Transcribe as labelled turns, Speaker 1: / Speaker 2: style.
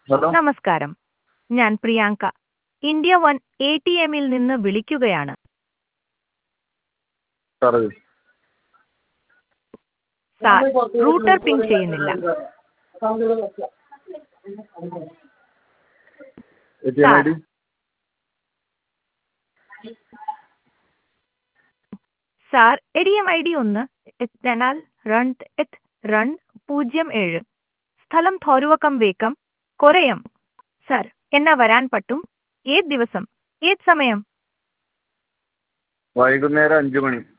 Speaker 1: hello
Speaker 2: നമസ്കാരം ഞാൻ Priyanka India one A T എമ്മിൽ നിന്ന് വിളിക്കുകയാണ്
Speaker 1: പറയൂ
Speaker 2: സാർ റൂട്ടർ പിങ് ചെയ്യുന്നില്ല
Speaker 1: A T M I D
Speaker 2: sir A D M I D ഒന്ന് എത്തനാൽ രണ്ട് എത്ത് രണ്ട് പൂജ്യം ഏഴ് സ്ഥലം തോരുവക്കം വേക്കം കൊരയം സാർ എന്നാ വരാൻ പറ്റും ഏത് ദിവസം ഏത് സമയം
Speaker 1: വൈകുന്നേരം അഞ്ച് മണി